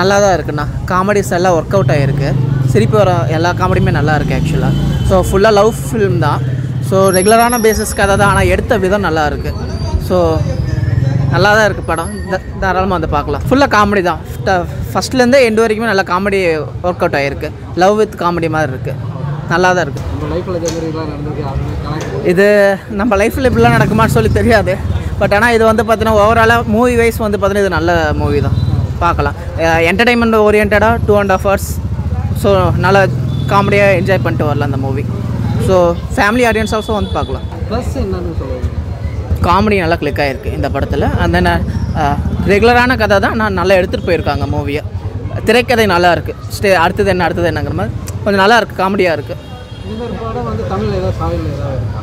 நல்லா தான் இருக்குண்ணா காமெடிஸ் எல்லாம் ஒர்க் அவுட் ஆகிருக்கு சிரிப்பு வர எல்லா காமெடியுமே நல்லா இருக்குது ஆக்சுவலாக ஸோ ஃபுல்லாக லவ் ஃபிலிம் தான் ஸோ ரெகுலரான பேசிஸ் கதை தான் ஆனால் எடுத்த விதம் நல்லா இருக்குது ஸோ நல்லா தான் இருக்குது படம் த- தாராளமாக வந்து பார்க்கலாம் ஃபுல்லாக காமெடி தான் ஃபஸ்ட்லேருந்தே எண்டு வரைக்குமே நல்லா காமெடி ஒர்க் அவுட் ஆகிருக்கு லவ் வித் காமெடி மாதிரி இருக்குது நல்லா தான் இருக்குது நம்ம லைஃப்பில் இதே மாதிரிலாம் நடந்திருக்கு அது கணக்கு இது நம்ம லைஃப்பில் இப்படிலாம் நடக்குமான்னு சொல்லி தெரியாது பட் ஆனால் இது வந்து பார்த்தீங்கன்னா ஓவராலாக மூவி வைஸ் வந்து பார்த்தீங்கன்னா இது நல்ல மூவி தான் பார்க்கலாம் என்டர்டைன்மெண்ட் ஓரியன்டாக two and half hours so நல்லா காமெடியாக என்ஜாய் பண்ணிட்டு வரலாம் அந்த movie so family audience also வந்து பார்க்கலாம் ப்ளஸ் என்னன்னு சொல்லுவாங்க காமெடி நல்லா கிளிக் ஆகிருக்கு இந்த படத்தில் அந்த ரெகுலரான கதை தான் நான் நல்லா எடுத்துகிட்டு போயிருக்காங்க மூவியை திரைக்கதை நல்லா இருக்குது ஸ்டே அடுத்தது என்ன அடுத்தது என்னங்கிற மாதிரி கொஞ்சம் நல்லா இருக்குது காமெடியாக இருக்குது இந்த மாதிரி படம் வந்து தமிழ் ஏதாவது சாவில் ஏதாவது இருக்கா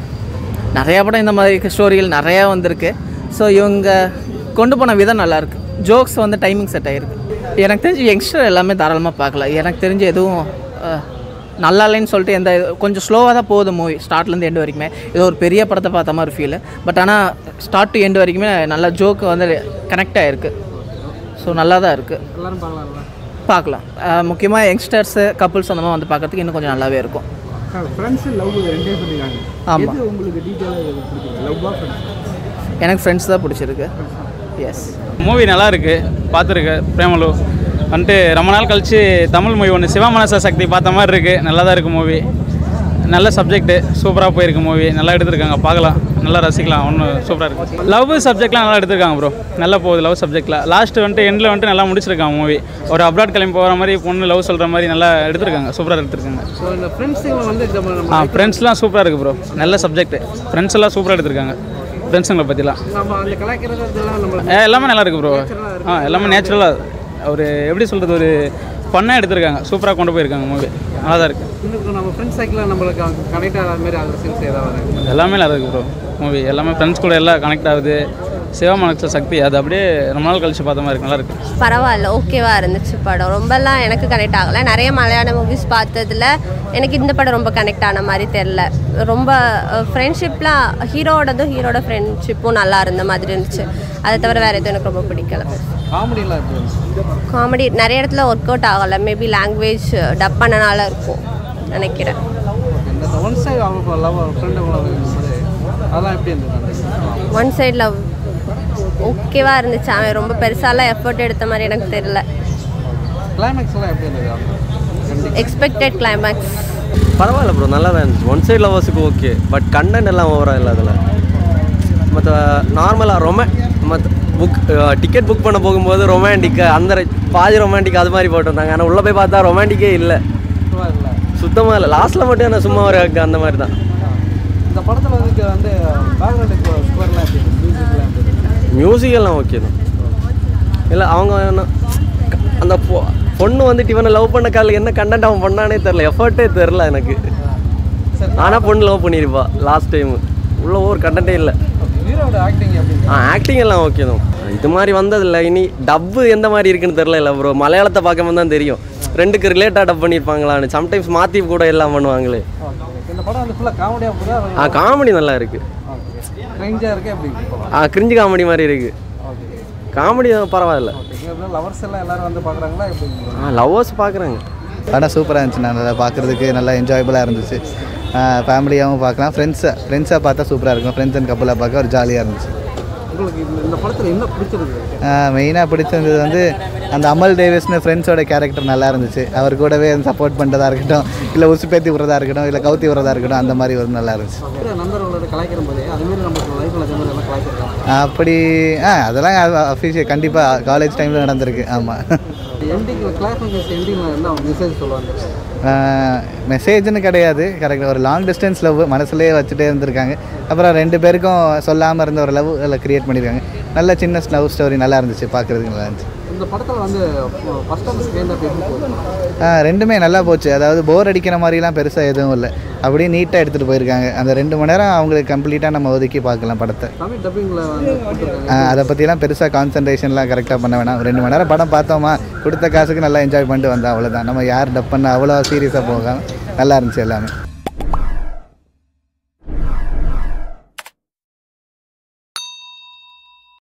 நிறையா படம் இந்த மாதிரி ஸ்டோரிகள் நிறையா வந்திருக்கு ஸோ இவங்க கொண்டு போன விதம் நல்லாயிருக்கு ஜோக்ஸ் வந்து டைமிங் செட் ஆகிருக்கு எனக்கு தெரிஞ்சு யங்ஸ்டர் எல்லாமே தாராளமாக பார்க்கலாம் எனக்கு தெரிஞ்சு எதுவும் அஹ், நல்லா இல்லைன்னு சொல்லிட்டு எந்த இது- கொஞ்சம் ஸ்லோவாக தான் போகுது மூவி ஸ்டார்ட்லேருந்து எண்டு வரைக்குமே இது ஒரு பெரிய படத்தை பார்த்த மாதிரி ஃபீல் பட் ஆனால் ஸ்டார்ட் டு எண்டு வரைக்குமே நல்லா ஜோக்கு வந்து கனெக்ட் ஆகிருக்கு ஸோ நல்லா தான் இருக்குது எல்லாரும் பார்க்கலாம்ல பார்க்கலாம் முக்கியமாக யங்ஸ்டர்ஸு கப்புள்ஸ் அந்த மாதிரி வந்து பார்க்கறதுக்கு இன்னும் கொஞ்சம் நல்லாவே இருக்கும் ஃப்ரெண்ட்ஸ் லவ் ரெண்டே சொல்லிருக்காங்க ஆமாம் எது உங்களுக்கு டீட்டெயிலாக எது பிடிக்கும் லவ்வா ஃப்ரெண்ட்ஸ் எனக்கு ஃப்ரெண்ட்ஸ் தான் பிடிச்சிருக்கு எஸ் மூவி நல்லா இருக்கு பார்த்துருக்கேன் பிரேமலு வந்துட்டு ரொம்ப நாள் கழிச்சு தமிழ் மூவி ஒன்று சிவமனச சக்தி பார்த்த மாதிரி இருக்கு நல்லா தான் இருக்கு மூவி நல்ல சப்ஜெக்ட்டு சூப்பராக போயிருக்கு மூவி நல்லா எடுத்திருக்காங்க பார்க்கலாம் நல்லா ரசிக்கலாம் ஒன்றும் சூப்பராக இருக்கு லவ் சப்ஜெக்ட்லாம் நல்லா எடுத்திருக்காங்க ப்ரோ நல்லா போகுது லவ் சப்ஜெக்டில் லாஸ்ட் வந்துட்டு எண்டில் வந்துட்டு நல்லா முடிச்சிருக்காங்க மூவி ஒரு அப்ராட் கிளம்பி போகிற மாதிரி பொண்ணு லவ் சொல்கிற மாதிரி நல்லா எடுத்திருக்காங்க சூப்பராக எடுத்திருக்காங்க ஸோ இந்த ஃப்ரெண்ட்ஸுங்களை வந்து நம்ம நம்ம ஆ ஃப்ரெண்ட்ஸ்லாம் சூப்பராக இருக்குது ப்ரோ நல்ல சப்ஜெக்ட் ஃப்ரெண்ட்ஸ் எல்லாம் சூப்பராக எடுத்திருக்காங்க ஃப்ரெண்ட்ஸுங்களை பற்றிலாம் நம்ம அந்த கலாய்க்கிறது இதெல்லாம் நம்ம ஏ, எல்லாமே நல்லா இருக்கு ப்ரோ ஆ எல்லாமே நேச்சுரலாக ஒரு எப்படி சொல்கிறது ஒரு ஃபன்னாக எடுத்திருக்காங்க சூப்பராக கொண்டு போயிருக்காங்க மூவி நல்லா தான் இருக்குது இன்னும் நம்ம ஃப்ரெண்ட்ஸ் சைக்கிளில் நம்மளுக்கு கனெக்ட் ஆகிற மாதிரி ஆகிற சீன்ஸ் ஏதாவது இருக்கு எல்லாமே நல்லா இருக்கு ப்ரோ மூவி எல்லாமே ஃப்ரெண்ட்ஸ் கூட எல்லாம் கனெக்ட் ஆகுது சிவமனச சக்தி அது அப்படியே ரொம்ப நாள் கழிச்சு பார்த்த மாதிரி இருக்கு நல்லா இருக்கு பரவாயில்ல ஓகேவா இருந்துச்சு படம் ரொம்பலாம் எனக்கு கனெக்ட் ஆகலை நிறைய மலையாள மூவிஸ் பார்த்ததுல எனக்கு இந்த படம் ரொம்ப கனெக்ட் ஆன மாதிரி தெரில ரொம்ப ஃப்ரெண்ட்ஷிப்லாம் ஹீரோடதும் ஹீரோட ஃப்ரெண்ட்ஷிப்பும் நல்லா இருந்த மாதிரி இருந்துச்சு அதை தவிர வேறு எதுவும் எனக்கு ரொம்ப பிடிக்கல காமெடியெலாம் எப்படி இருந்துச்சு? காமெடி நிறைய இடத்துல ஒர்க் அவுட் ஆகலை மேபி லாங்குவேஜ் டப் பண்ணனால இருக்கும் நினைக்கிறேன் இந்த ஒன் சைடு அவங்க லவ் ஃப்ரெண்டு போது அதெல்லாம் எப்படி இருந்தது அந்த ஒன் சைடில் ஓகேவா இருந்துச்சு அவன் ரொம்ப பெருசாலாம் எஃபர்ட் எடுத்த மாதிரி எனக்கு தெரில கிளைமேக்ஸ் எல்லாம் எப்படி இருந்தது அவங்க எக்ஸ்பெக்டட் கிளைமேக்ஸ் பரவாயில்ல ப்ரோ நல்லா தான் இருந்துச்சு ஒன் சைட் லவர்ஸுக்கு ஓகே பட் கண்டென்ட் எல்லாம் ஓவராக இல்லை அதில் மற்ற நார்மலாக ரொம மற்ற புக் டிக்கெட் புக் பண்ண போகும்போது ரொமான்டிக்கு அந்த re- பாதி ரொமான்டிக் அது மாதிரி போட்டிருந்தாங்க ஆனால் உள்ளே போய் பார்த்தா ரொமான்டிக்கே இல்லை சுத்தமாக இல்லை சுத்தமாக இல்லை லாஸ்ட்டில் மட்டும் என்ன சும்மா ஒரு hug அந்த மாதிரி தான் இந்த படத்தில் வந்து வந்து பேக்ரவுண்டு ஸ்கோர்லாம் எப்படி இருந்தது மியூசிக்லாம் எப்படி இருந்தது மியூசிக் எல்லாம் ஓகே தான் இல்லை அவங்க என்ன அந்த பொ- பொண்ணு வந்துட்டு இவனை லவ் பண்ண காலில் என்ன கண்டென்ட் அவன் பண்ணானே தெரில எஃபர்ட்டே தெரில எனக்கு சரி ஆனால் பொண்ணு லவ் பண்ணியிருப்பா லாஸ்ட் டைம் உள்ள ஒரு கண்டென்ட்டே இல்லை ஹீரோட ஆக்டிங் எப்படி இருந்தது? ஆ ஆக்டிங் எல்லாம் ஓகே தான் இது மாதிரி வந்ததில்ல இனி டப்பு எந்த மாதிரி இருக்குன்னு தெரில இல்லை ப்ரோ மலையாளத்தை பார்க்கும்போது தான் தெரியும் ரெண்டுக்கு ரிலேட்டாக டப் பண்ணியிருப்பாங்களான்னு சம்டைம்ஸ் மாற்றி கூட எல்லாம் பண்ணுவாங்களே ஓகே இந்த படம் வந்து ஃபுல்லாக காமெடியாக போதா ஆ காமெடி நல்லா இருக்குது ஓகே ரேஞ்சாக இருக்கே எப்படி இருக்கு ஆ கிரிஞ்சு காமெடி மாதிரி இருக்குது ஓகே காமெடி பரவாயில்ல ஓகே லவர்ஸ் எல்லாம் எல்லாரும் வந்து பார்க்குறாங்களா எப்படி இருக்கு? ஆ லவ்வர்ஸ் பார்க்குறாங்க படம் சூப்பராக இருந்துச்சு நல்லா பார்க்குறதுக்கு நல்லா என்ஜாயபுளாக இருந்துச்சு ஃபேமிலியாகவும் பார்க்கலாம் ஃப்ரெண்ட்ஸை ஃப்ரெண்ட்ஸாக பார்த்தா சூப்பராக இருக்கும் ஃப்ரெண்ட்ஸ் அண்ட் கப்பலாக பார்க்க ஒரு ஜாலியாக இருந்துச்சு உங்களுக்கு இந்த இந்த படத்தில் என்ன பிடிச்சிருக்கு மெயினாக பிடிச்சிருந்தது வந்து அந்த அமல் டேவிஸ்னு ஃப்ரெண்ட்ஸோட கேரக்டர் நல்லா இருந்துச்சு அவர் கூடவே சப்போர்ட் பண்ணுறதா இருக்கட்டும் இல்லை உசுப்பேத்தி விடுறதா இருக்கட்டும் இல்லை கவுத்தி விடுறதா இருக்கட்டும் அந்த மாதிரி ஒரு நல்லா இருந்துச்சு அப்படியே நண்பர்களோட கலாய்க்கிற போதே அதுமாரி நம்ம லைஃப்பில் அதே மாதிரி எல்லாம் கலாய்ச்சிருக்காங்க அப்படி ஆ அதெல்லாம் அஃபீஷியல் கண்டிப்பாக காலேஜ் டைமில் நடந்திருக்கு ஆமாம் எண்டிங்கில் கிளாஸ் எண்டிங்கில் என்ன மெசேஜ் சொல்லுவாங்க மெசேஜ்னு கிடையாது கரெக்டாக ஒரு லாங் டிஸ்டன்ஸ் லவ் மனசுலேயே வச்சுட்டே இருந்திருக்காங்க அப்புறம் ரெண்டு பேருக்கும் சொல்லாமல் இருந்த ஒரு லவ் அதில் க்ரியேட் பண்ணியிருக்காங்க நல்ல சின்ன லவ் ஸ்டோரி நல்லா இருந்துச்சு பார்க்குறதுக்கு நல்லா இருந்துச்சு இந்த படத்தில் வந்து ஃபஸ்ட் டைம் ஸ்கேன் அப் எப்படி போகுது ஆ, ரெண்டுமே நல்லா போச்சு அதாவது போர் அடிக்கிற மாதிரிலாம் பெருசாக எதுவும் இல்லை அப்படியே நீட்டாக எடுத்துகிட்டு போயிருக்காங்க அந்த ரெண்டு மணி நேரம் அவங்களுக்கு கம்ப்ளீட்டாக நம்ம ஒதுக்கி பார்க்கலாம் படத்தை தமிழ் டப்பிங்கில் வந்து கொடுத்துருக்காங்க ஆ, அதை பற்றிலாம் பெருசாக கான்சன்ட்ரேஷன்லாம் கரெக்டாக பண்ண வேணாம் ரெண்டு மணி நேரம் படம் பார்த்தோமா கொடுத்த காசுக்கு நல்லா என்ஜாய் பண்ணிட்டு வந்தோம் அவ்வளோதான் நம்ம யார் டப் பண்ண அவ்வளோ சீரியஸாக போகாமல் நல்லா இருந்துச்சு எல்லாமே